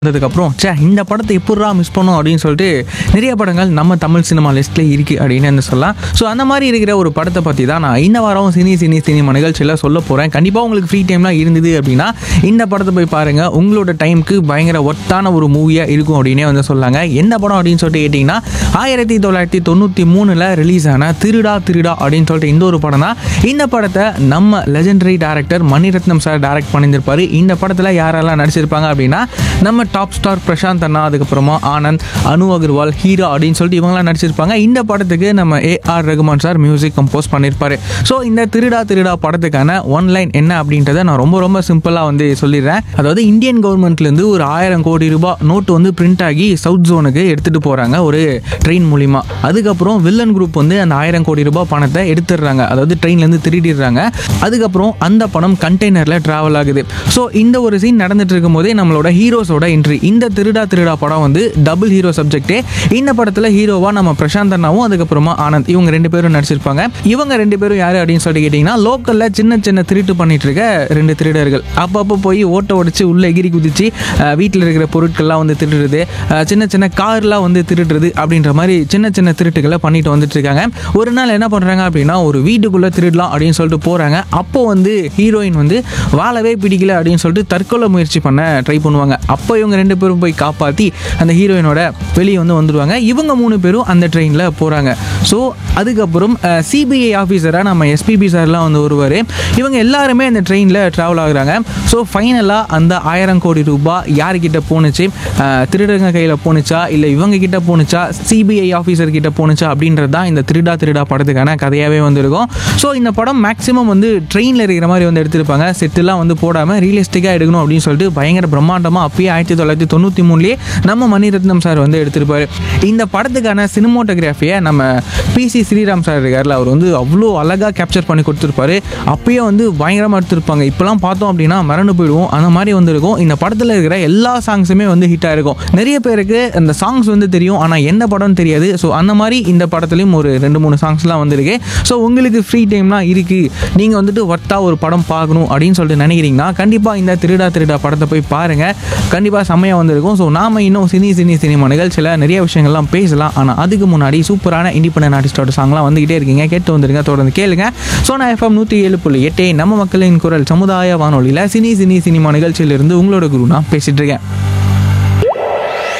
வந்ததுக்கப்புறம் சே இந்த படத்தை எப்பட்றா மிஸ் பண்ணோம் அப்படின்னு சொல்லிட்டு நிறைய படங்கள் நம்ம தமிழ் சினிமா லிஸ்ட்டில் இருக்குது அப்படின்னு வந்து சொல்லலாம் ஸோ அந்த மாதிரி இருக்கிற ஒரு படத்தை பற்றி தான் நான் இந்த வாரம் சினி சினி சினிமா நிகழ்ச்சியில் சொல்ல போகிறேன் கண்டிப்பாக உங்களுக்கு ஃப்ரீ டைம்லாம் இருந்தது அப்படின்னா இந்த படத்தை போய் பாருங்கள் உங்களோட டைமுக்கு பயங்கர ஒர்த்தான ஒரு மூவியாக இருக்கும் அப்படின்னே வந்து சொல்லாங்க என்ன படம் அப்படின்னு சொல்லிட்டு கேட்டிங்கன்னா ஆயிரத்தி தொள்ளாயிரத்தி தொண்ணூற்றி மூணில் ரிலீஸ் ஆன திருடா திருடா அப்படின்னு சொல்லிட்டு இந்த ஒரு படம் தான் இந்த படத்தை நம்ம legendary director Mani Ratnam sir direct பண்ணியிருப்பார் இந்த படத்தில் யாரெல்லாம் நடிச்சிருப்பாங்க அப்படின்னா நம்ம டாப் ஸ்டார் பிரசாந்த் அண்ணா அதுக்கப்புறமா ஆனந்த் அனு அகர்வால் ஹீரோ அப்படின்னு சொல்லிட்டு இவங்களாம் நடிச்சிருப்பாங்க இந்த படத்துக்கு நம்ம A R Rahman sir music compose பண்ணியிருப்பாரு ஸோ இந்த திருடா திருடா படத்துக்கான ஒன் லைன் என்ன அப்படின்றத நான் ரொம்ப ரொம்ப சிம்பிளாக வந்து சொல்லிடுறேன் அதாவது இந்தியன் கவர்மெண்ட்லேருந்து ஒரு ஆயிரம் கோடி ரூபாய் நோட்டு வந்து பிரிண்ட் ஆகி சவுத் ஜோனுக்கு எடுத்துகிட்டு போகிறாங்க ஒரு ட்ரெயின் மூலிமா அதுக்கப்புறம் வில்லன் குரூப் வந்து அந்த ஆயிரம் கோடி ரூபாய் பணத்தை எடுத்துடுறாங்க அதாவது ட்ரெயின்லேருந்து திருடிடுறாங்க அதுக்கப்புறம் அந்த பணம் கண்டெய்னரில் ட்ராவல் ஆகுது ஸோ இந்த ஒரு சீன் நடந்துட்டு இருக்கும் போதே நம்மளோட ஹீரோஸோட என்ட்ரி இந்த திருடா திருடா படம் வந்து டபுள் ஹீரோ சப்ஜெக்டே இந்த படத்தில் ஹீரோவாக நம்ம பிரசாந்த் அண்ணாவும் அதுக்கப்புறமா ஆனந்த் இவங்க ரெண்டு பேரும் நடிச்சிருப்பாங்க இவங்க ரெண்டு பேரும் யார் அப்படின்னு சொல்லிட்டு கேட்டிங்கன்னா லோக்கலில் சின்ன சின்ன திருட்டு பண்ணிட்டு இருக்க ரெண்டு திருடர்கள் அப்பப்போ போய் ஓட்ட உடைச்சு உள்ளே எகிரி குதிச்சு வீட்டில் இருக்கிற பொருட்கள்லாம் வந்து திருடுறது அஹ், சின்ன சின்ன கார்லாம் வந்து திருடுறது அப்படின்ற மாதிரி சின்ன சின்ன திருட்டுகளை பண்ணிட்டு வந்துட்டு இருக்காங்க ஒரு நாள் என்ன பண்ணுறாங்க அப்படின்னா ஒரு வீட்டுக்குள்ளே திருடலாம் அப்படின்னு சொல்லிட்டு போகிறாங்க அப்போ வந்து ஹீரோயின் வந்து வாழவே பிடிக்கல அப்படின்னு சொல்லிட்டு தற்கொலை முயற்சி பண்ண ட்ரை பண்ணுவாங்க அப்போ இவங்க ரெண்டு பேரும் போய் காப்பாற்றி அந்த ஹீரோயினோட வெளியே வந்து வந்துடுவாங்க இவங்க மூணு பேரும் அந்த ட்ரெயினில் போகிறாங்க ஸோ அதுக்கப்புறம் சிபிஐ ஆஃபீஸராக நம்ம எஸ்பிபி சார்லாம் வந்து வருவார் இவங்க எல்லாருமே அந்த ட்ரெயினில் ட்ராவல் ஆகுறாங்க ஸோ ஃபைனலாக அந்த ஆயிரம் கோடி ரூபாய் யார்கிட்ட போணுச்சு அஹ், திருடங்க கையில் போணுச்சா இல்லை இவங்க கிட்ட போணுச்சா சிபிஐ ஆஃபீஸர் கிட்ட போணுச்சா அப்படின்றது தான் இந்த திருடா திருடா படத்துக்கான கதையாகவே வந்திருக்கும் ஸோ இந்த படம் மேக்ஸிமம் வந்து ட்ரெயினில் இருக்கிற மாதிரி வந்து எடுத்திருப்பாங்க செட்டுலாம் வந்து போடாமல் ரியலிஸ்டிக்காக எடுக்கணும் அப்படின்னு சொல்லிட்டு பயங்கர பிரம்மாண்டமாக அப்பயே ஆயிரத்தி தொள்ளாயிரத்தி தொண்ணூற்றி மூணுலேயே நம்ம மணிரத்னம் சார் வந்து எடுத்திருப்பாரு இந்த படத்துக்கான சினிமோட்டோகிராஃபியை நம்ம பிசி ஸ்ரீராம் சார் இருக்கார்ல அவர் வந்து அவ்வளோ அழகாக கேப்சர் பண்ணி கொடுத்துருப்பாரு அப்பயே வந்து பயங்கரமாக எடுத்திருப்பாங்க இப்போலாம் பார்த்தோம் அப்படின்னா மறந்து போயிடுவோம் அந்த மாதிரி வந்திருக்கும் இந்த படத்தில் இருக்கிற எல்லா சாங்ஸுமே வந்து ஹிட்டாக இருக்கும் நிறைய பேருக்கு அந்த சாங்ஸ் வந்து தெரியும் ஆனால் எந்த படம்னு தெரியாது ஸோ அந்த மாதிரி இந்த படத்துலையும் ஒரு ரெண்டு மூணு சாங்ஸ்லாம் வந்திருக்கு ஸோ உங்களுக்கு ஃப்ரீ டைம்லாம் இருக்குது நீங்கள் வந்துட்டு ஒர்த்தாக ஒரு படம் பார்க்கணும் அப்படின்னு சொல்லிட்டு நினைக்கிறீங்கன்னா கண்டிப்பாக இந்த திருடா திருடா படத்தை போய் பாருங்கள் கண்டிப்பாக செம்மையாக வந்திருக்கும் ஸோ நாம இன்னும் சினி சினி சினிமா நிகழ்ச்சியில் நிறைய விஷயங்கள்லாம் பேசலாம் ஆனால் அதுக்கு முன்னாடி சூப்பரான இண்டிபெண்டன்ட் ஆர்டிஸ்டோட சாங்லாம் வந்துகிட்டே இருக்கீங்க கேட்டு வந்துருங்க தொடர்ந்து கேளுங்க சோனா எஃப்எம் நூற்றி ஏழு புள்ளி எட்டே நம்ம மக்களின் குரல் சமுதாய வானொலியில் சினி சினி சினிமா நிகழ்ச்சியிலிருந்து உங்களோட குரு நான் பேசிட்டு இருக்கேன்